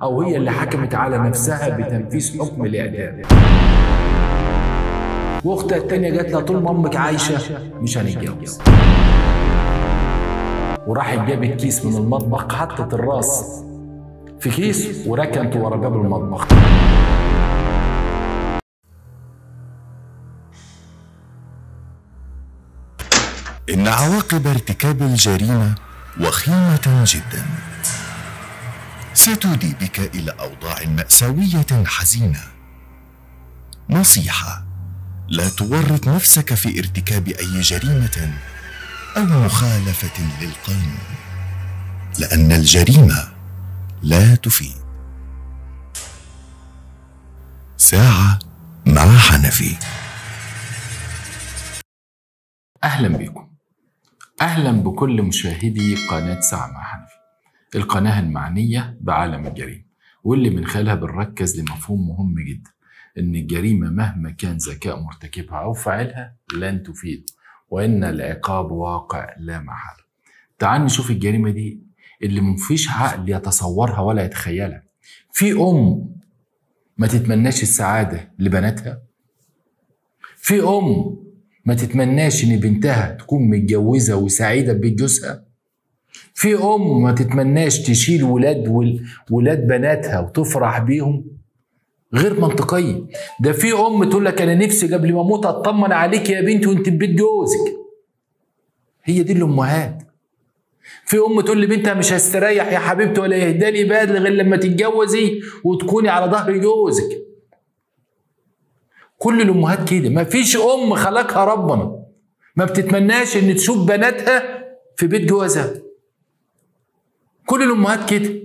أو هي اللي حكمت على نفسها بتنفيذ حكم الإعدام واختها التانية جات لها طول ما أمك عايشة مش هنتجوز وراحت جابت كيس من المطبخ حطت الراس في كيس وركنت ورا باب المطبخ إن عواقب ارتكاب الجريمة وخيمة جدا ستودي بك إلى أوضاع مأساوية حزينة نصيحة لا تورط نفسك في ارتكاب أي جريمة أو مخالفة للقانون لأن الجريمة لا تفيد ساعة مع حنفي أهلا بكم أهلا بكل مشاهدي قناة ساعة مع حنفي القناة المعنية بعالم الجريمة واللي من خلالها بنركز لمفهوم مهم جدا إن الجريمة مهما كان ذكاء مرتكبها أو فاعلها لن تفيد وإن العقاب واقع لا محالة تعال نشوف الجريمة دي اللي مفيش عقل يتصورها ولا يتخيلها في أم ما تتمناش السعادة لبناتها في أم ما تتمناش ان بنتها تكون متجوزه وسعيده ببيت جوزها في ام ما تتمناش تشيل ولاد ولاد بناتها وتفرح بيهم غير منطقيه ده في ام تقول لك انا نفسي قبل ما اموت اطمن عليك يا بنتي وانت في بيت جوزك هي دي الامهات في ام تقول لبنتها مش هستريح يا حبيبتي ولا يهدى لي بال غير لما تتجوزي وتكوني على ظهر جوزك كل الامهات كده ما فيش ام خلقها ربنا ما بتتمناش ان تشوف بناتها في بيت جوازها كل الامهات كده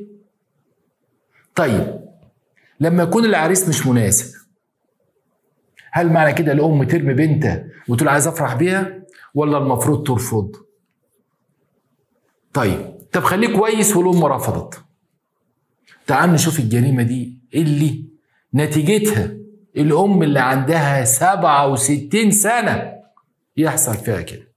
طيب لما يكون العريس مش مناسب هل معنى كده الام ترمي بنتها وتقول عايز افرح بيها ولا المفروض ترفض طيب طب خليك كويس والام رفضت تعال نشوف الجريمه دي اللي نتيجتها الأم اللي عندها سبعة وستين سنة يحصل فيها كده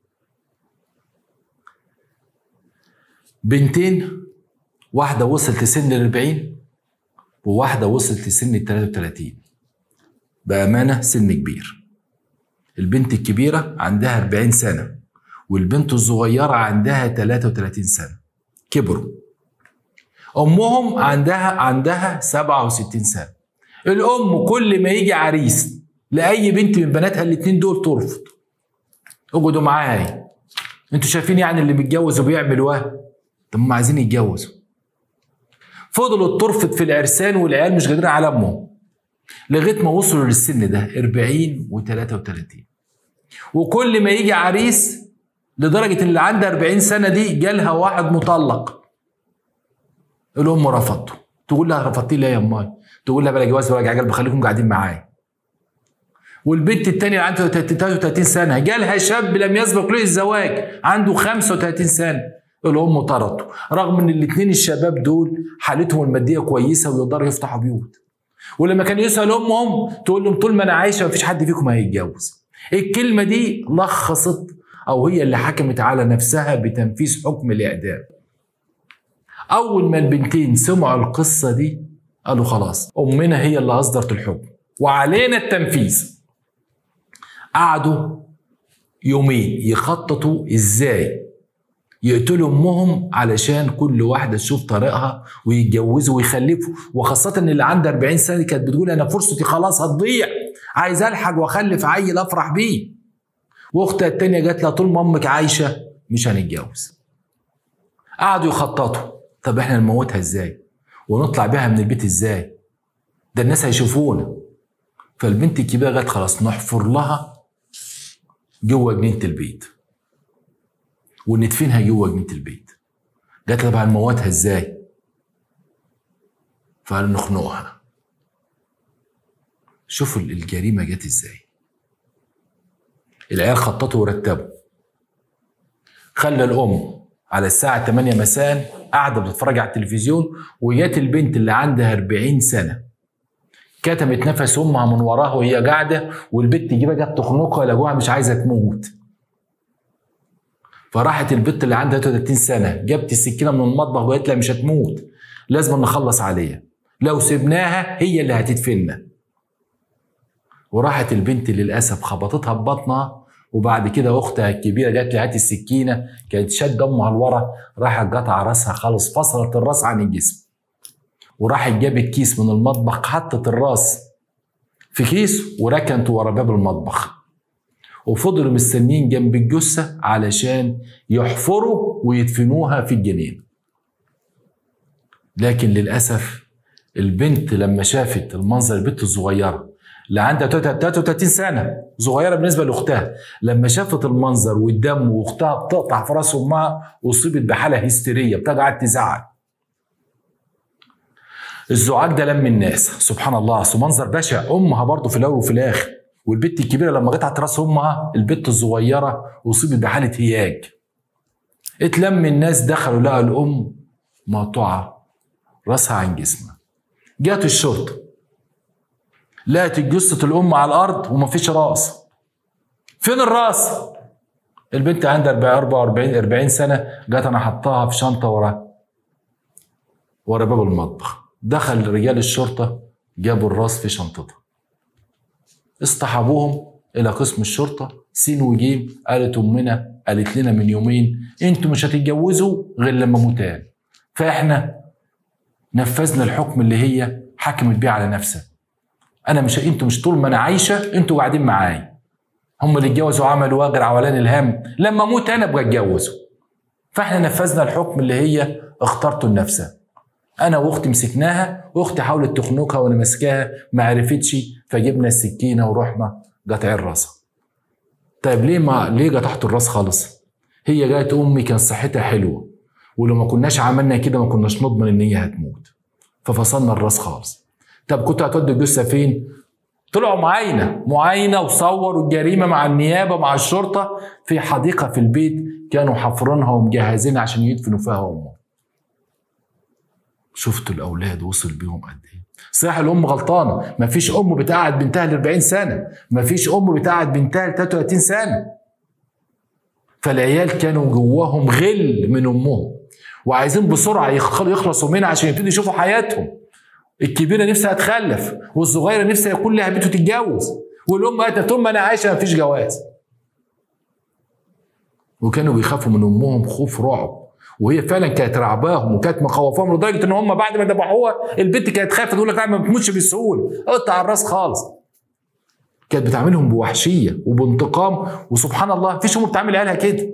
بنتين واحدة وصلت لسن الأربعين وواحدة وصلت لسن التلاتة وتلاتين بأمانة سن كبير البنت الكبيرة عندها أربعين سنة والبنت الصغيرة عندها تلاتة وتلاتين سنة كبروا أمهم عندها عندها سبعة وستين سنة الام كل ما يجي عريس لاي بنت من بناتها الاتنين دول ترفض اقعدوا معايا انتوا شايفين يعني اللي متجوز وبيعمل واه طب هم عايزين يتجوزوا فضلوا ترفض في العرسان والعيال مش قادرين على امهم لغايه ما وصلوا للسن ده 40 و33 وكل ما يجي عريس لدرجه ان اللي عندها 40 سنه دي جالها واحد مطلق الام رفضته تقول لها رفضتيه ليه يا امي تقول لها بلا جواز ولا عجل بخليكم قاعدين معايا والبنت التانية اللي عندها 33 سنة جالها شاب لم يسبق له الزواج عنده 35 سنة الأم طردته رغم إن الاتنين الشباب دول حالتهم المادية كويسة ويقدروا يفتحوا بيوت ولما كان يسأل أمهم تقول لهم طول ما أنا عايشة مفيش حد فيكم هيتجوز الكلمة دي لخصت أو هي اللي حكمت على نفسها بتنفيذ حكم الإعدام أول ما البنتين سمعوا القصة دي قالوا خلاص امنا هي اللي اصدرت الحكم وعلينا التنفيذ قعدوا يومين يخططوا ازاي يقتلوا امهم علشان كل واحده تشوف طريقها ويتجوزوا ويخلفوا وخاصه ان اللي عندها 40 سنه كانت بتقول انا فرصتي خلاص هتضيع عايز الحق واخلف عيل افرح بيه واختها التانيه جات لها طول ما امك عايشه مش هنتجوز قعدوا يخططوا طب احنا نموتها ازاي ونطلع بيها من البيت ازاي ده الناس هيشوفونا فالبنت الكبيره جت خلاص نحفر لها جوه جنينه البيت وندفنها جوه جنينه البيت جت طب هنموتها ازاي فقالوا نخنقها شوفوا الجريمه جت ازاي العيال خططوا ورتبوا خلى الام على الساعة 8 مساء قاعدة بتتفرج على التلفزيون وجات البنت اللي عندها 40 سنة كتمت نفس امها من وراها وهي قاعده والبت جيبها جت تخنقها لابوها مش عايزه تموت فراحت البت اللي عندها 30 سنه جابت السكينه من المطبخ وقالت لها مش هتموت لازم نخلص عليها لو سبناها هي اللي هتدفننا وراحت البنت للاسف خبطتها ببطنها وبعد كده اختها الكبيره جت لي هات السكينه كانت شاده امها لورا راحت قطع راسها خالص فصلت الراس عن الجسم وراحت جابت كيس من المطبخ حطت الراس في كيس وركنت ورا باب المطبخ وفضلوا مستنيين جنب الجثة علشان يحفروا ويدفنوها في الجنين لكن للأسف البنت لما شافت المنظر البنت الصغيرة اللي عندها 33 سنة صغيرة بالنسبة لأختها لما شافت المنظر والدم وأختها بتقطع في راس أمها أصيبت بحالة هستيرية بتقعد تزعل الزعاج ده لم الناس سبحان الله اصل منظر بشع امها برضه في الاول وفي الاخر والبت الكبيره لما جت على راس امها البت الصغيره اصيبت بحاله هياج اتلم الناس دخلوا لقوا الام مقطوعه راسها عن جسمها جت الشرطه لقت جثه الام على الارض ومفيش راس فين الراس البنت عندها 44 40 سنه جت انا حطاها في شنطه ورا ورا باب المطبخ دخل رجال الشرطة جابوا الراس في شنطتها اصطحبوهم إلى قسم الشرطة سين وجيم قالت أمنا قالت لنا من يومين انتوا مش هتتجوزوا غير لما موتان فإحنا نفذنا الحكم اللي هي حكمت بيه على نفسها أنا مش انتوا مش طول ما أنا عايشة انتوا قاعدين معايا هم اللي اتجوزوا عملوا واجر عولان الهم لما اموت انا ابقى اتجوزه فاحنا نفذنا الحكم اللي هي اخترته لنفسها انا واختي مسكناها واختي حاولت تخنقها وانا ماسكاها ما عرفتش فجبنا السكينه ورحنا قاطعين راسها طيب ليه ما ليه قطعت الراس خالص هي جات امي كان صحتها حلوه ولو ما كناش عملنا كده ما كناش نضمن ان هي هتموت ففصلنا الراس خالص طب كنت هتودي الجثه فين طلعوا معاينه معاينه وصوروا الجريمه مع النيابه مع الشرطه في حديقه في البيت كانوا حافرينها ومجهزينها عشان يدفنوا فيها امه شفتوا الاولاد وصل بيهم قد ايه صحيح الام غلطانه ما فيش ام بتقعد بنتها ل 40 سنه ما فيش ام بتقعد بنتها ل 33 سنه فالعيال كانوا جواهم غل من امهم وعايزين بسرعه يخلصوا منها عشان يبتدوا يشوفوا حياتهم الكبيره نفسها تخلف والصغيره نفسها يكون لها بيت وتتجوز والام قالت طول ما انا عايشه ما فيش جواز وكانوا بيخافوا من امهم خوف رعب وهي فعلا كانت رعباهم وكانت مخوفاهم لدرجه ان هم بعد ما ذبحوها البنت كانت خايفه تقول لك لا ما بتموتش بسهوله اقطع الراس خالص كانت بتعاملهم بوحشيه وبانتقام وسبحان الله مفيش ام بتعامل عيالها كده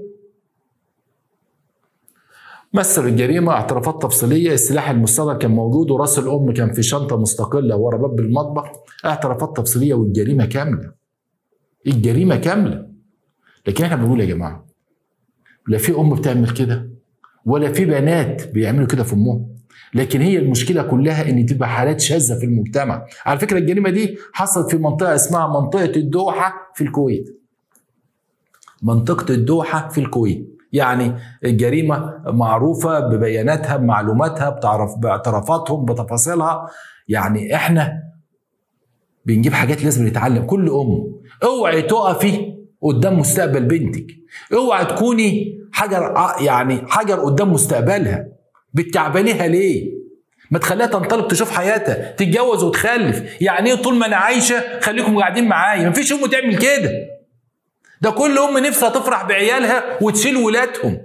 مثل الجريمة اعترافات تفصيلية السلاح المستخدم كان موجود وراس الأم كان في شنطة مستقلة ورا باب المطبخ اعترافات تفصيلية والجريمة كاملة الجريمة كاملة لكن احنا بنقول يا جماعة لا في أم بتعمل كده ولا في بنات بيعملوا كده في امهم لكن هي المشكله كلها ان تبقى حالات شاذه في المجتمع على فكره الجريمه دي حصلت في منطقه اسمها منطقه الدوحه في الكويت منطقه الدوحه في الكويت يعني الجريمه معروفه ببياناتها بمعلوماتها بتعرف باعترافاتهم بتفاصيلها يعني احنا بنجيب حاجات لازم نتعلم كل ام اوعي تقفي قدام مستقبل بنتك اوعي تكوني حجر يعني حجر قدام مستقبلها بتعبانيها ليه ما تخليها تنطلق تشوف حياتها تتجوز وتخلف يعني ايه طول ما انا عايشه خليكم قاعدين معايا مفيش ام تعمل كده ده كل ام نفسها تفرح بعيالها وتشيل ولادهم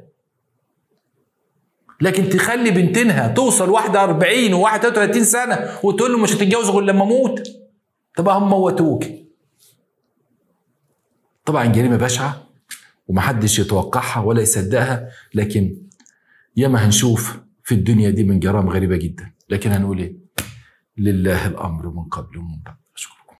لكن تخلي بنتها توصل واحدة 40 وواحد 33 سنة وتقول له مش هتتجوز غير لما اموت طبعا هم موتوك طبعا جريمة بشعة ومحدش يتوقعها ولا يصدقها لكن ياما هنشوف في الدنيا دي من جرائم غريبة جدا لكن هنقول ايه لله الأمر من قبل ومن بعد